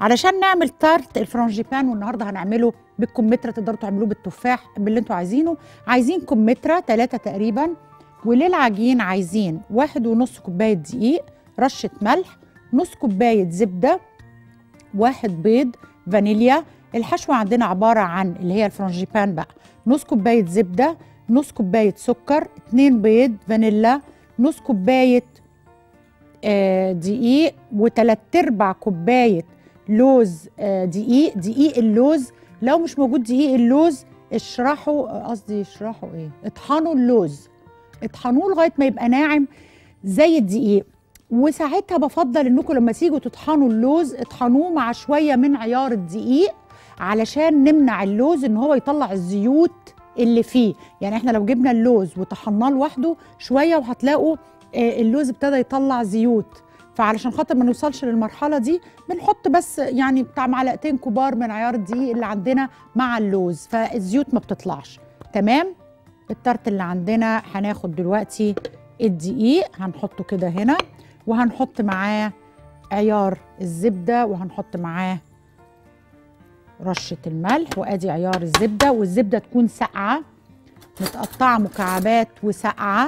علشان نعمل تارت الفرنجيبان والنهارده هنعمله بالكمثرى تقدروا تعملوه بالتفاح باللي انتوا عايزينه عايزين كمثرى ثلاثة تقريبا وللعجين عايزين واحد ونص كوباية دقيق رشة ملح نص كوباية زبدة واحد بيض فانيليا الحشوة عندنا عبارة عن اللي هي الفرنجيبان بقى نص كوباية زبدة نص كوباية سكر اتنين بيض فانيلا نص كوباية آه، دقيق وتلات ارباع كوباية لوز آه، دقيق دقيق اللوز لو مش موجود دقيق اللوز اشرحوا آه، قصدي اشرحوا ايه اطحنوا اللوز اطحنوه لغايه ما يبقى ناعم زي الدقيق وساعتها بفضل انكم لما تيجوا تطحنوا اللوز اطحنوه مع شويه من عيار الدقيق علشان نمنع اللوز ان هو يطلع الزيوت اللي فيه يعني احنا لو جبنا اللوز وطحناه لوحده شويه وهتلاقوا آه، اللوز ابتدى يطلع زيوت فعلشان خاطر ما نوصلش للمرحله دي بنحط بس يعني بتاع معلقتين كبار من عيار الدقيق اللي عندنا مع اللوز فالزيوت ما بتطلعش تمام التارت اللي عندنا هناخد دلوقتي الدقيق هنحطه كده هنا وهنحط معاه عيار الزبده وهنحط معاه رشه الملح وادي عيار الزبده والزبده تكون ساقعه متقطعه مكعبات وساقعه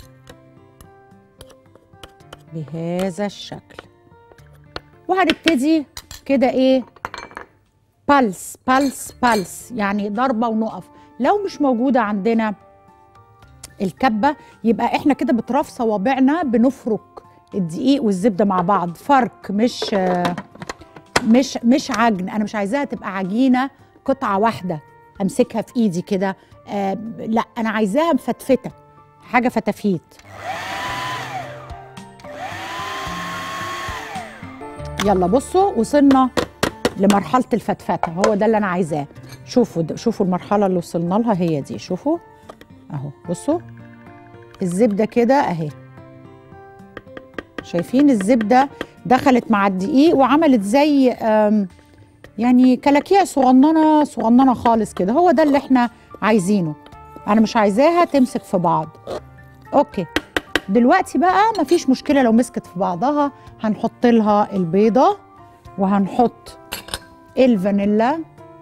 بهذا الشكل وهنبتدي كده ايه بالس بالس بالس يعني ضربه ونقف لو مش موجوده عندنا الكبه يبقى احنا كده بطراف صوابعنا بنفرك الدقيق والزبده مع بعض فرك مش آه، مش مش عجن انا مش عايزاها تبقى عجينه قطعه واحده امسكها في ايدي كده آه لا انا عايزاها مفتفته حاجه فتافيت يلا بصوا وصلنا لمرحله الفتفته هو ده اللي انا عايزاه شوفوا د- شوفوا المرحله اللي وصلنا لها هي دي شوفوا اهو بصوا الزبده كده اهي شايفين الزبده دخلت مع الدقيق وعملت زي آم، يعني كلاكيع صغننه صغننه خالص كده هو ده اللي احنا عايزينه انا مش عايزاها تمسك في بعض اوكي دلوقتي بقى مفيش مشكله لو مسكت في بعضها هنحط لها البيضه وهنحط الفانيلا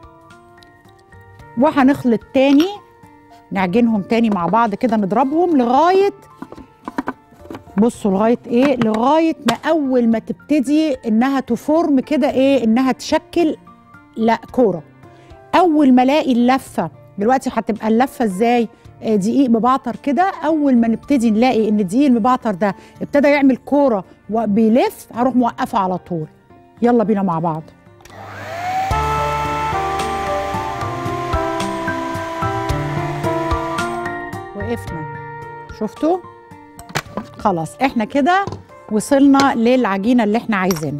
وهنخلط تاني نعجنهم تاني مع بعض كده نضربهم لغايه بصوا لغايه ايه لغايه ما اول ما تبتدي انها تفورم كده ايه انها تشكل لا كوره اول ما الاقي اللفه دلوقتي هتبقى اللفه ازاي آه، دقيق مبعتر كده اول ما نبتدي نلاقي ان الدقيق المبعتر ده ابتدى يعمل كوره وبيلف هروح موقفه على طول يلا بينا مع بعض وقفنا شفتوا خلاص احنا كده وصلنا للعجينه اللي احنا عايزينها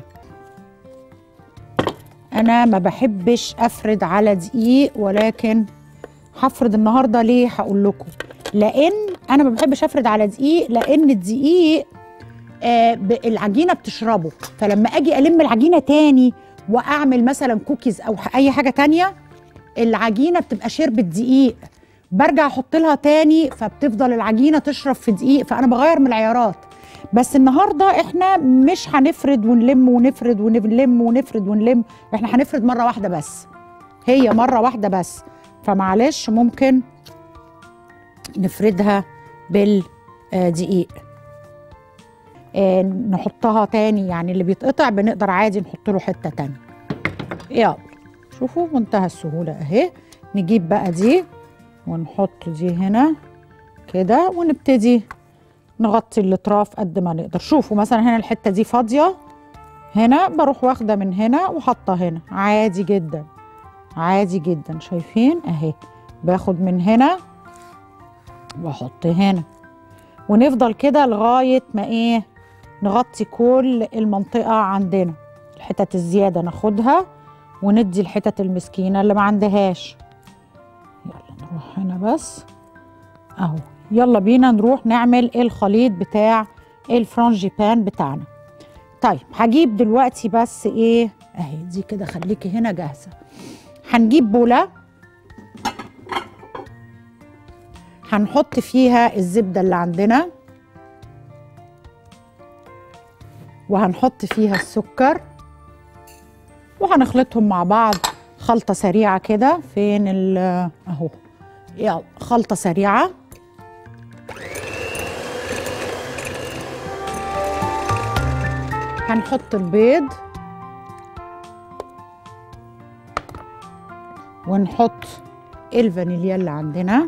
انا ما بحبش افرد على دقيق ولكن هفرد النهارده ليه هقول لكم لان انا ما بحبش افرد على دقيق لان الدقيق آه ب- العجينه بتشربه فلما اجي الم العجينه تاني واعمل مثلا كوكيز او ح- اي حاجه تانية العجينه بتبقى شربت دقيق برجع احط لها تاني فبتفضل العجينه تشرب في دقيق فانا بغير من العيارات بس النهارده احنا مش هنفرد ونلم ونفرد ونلم ونفرد ونلم احنا هنفرد مره واحده بس هي مره واحده بس فمعلش ممكن نفردها بالدقيق آه، نحطها تاني يعني اللي بيتقطع بنقدر عادي نحط له حته تانية يلا شوفوا منتهى السهوله اهي نجيب بقى دي ونحط دي هنا كده ونبتدي نغطي الاطراف قد ما نقدر شوفوا مثلا هنا الحته دي فاضيه هنا بروح واخده من هنا وحاطه هنا عادي جدا عادي جدا شايفين اهي باخد من هنا واحط هنا ونفضل كده لغايه ما ايه نغطي كل المنطقه عندنا الحتت الزياده ناخدها وندي الحتت المسكينه اللي ما عندهاش يلا نروح هنا بس اهو يلا بينا نروح نعمل الخليط بتاع الفرانجيبان بتاعنا طيب هجيب دلوقتي بس ايه اهي دي كده خليكي هنا جاهزه هنجيب بوله هنحط فيها الزبده اللي عندنا وهنحط فيها السكر وهنخلطهم مع بعض خلطة سريعة كده فين ال اهو يلا خلطة سريعة هنحط البيض ونحط الفانيليا اللي عندنا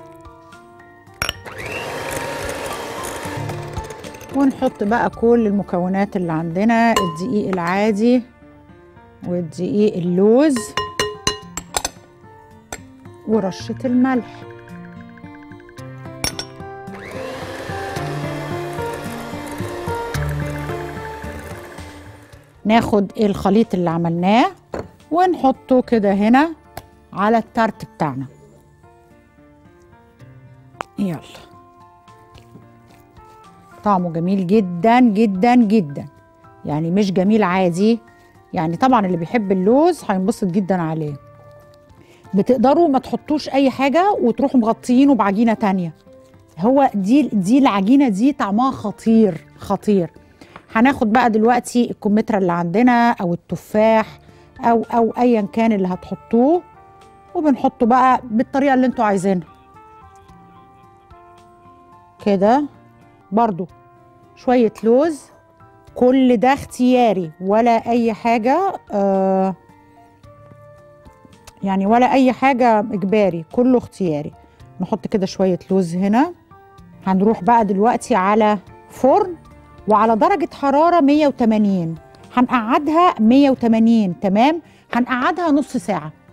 ونحط بقى كل المكونات اللي عندنا الدقيق العادي والدقيق اللوز ورشة الملح ناخد الخليط اللي عملناه ونحطه كده هنا على التارت بتاعنا يلا طعمه جميل جدا جدا جدا يعني مش جميل عادي يعني طبعا اللي بيحب اللوز هينبسط جدا عليه بتقدروا ما تحطوش اي حاجه وتروحوا مغطيينه بعجينه تانية هو دي دي العجينه دي طعمها خطير خطير هناخد بقى دلوقتي الكمثرى اللي عندنا او التفاح او او ايا كان اللي هتحطوه وبنحطه بقى بالطريقه اللي انتوا عايزينها كده برضو شويه لوز كل ده اختياري ولا اي حاجه آه يعني ولا اي حاجه اجباري كله اختياري نحط كده شويه لوز هنا هنروح بقى دلوقتي على فرن وعلى درجه حراره 180 هنقعدها 180 تمام هنقعدها نص ساعه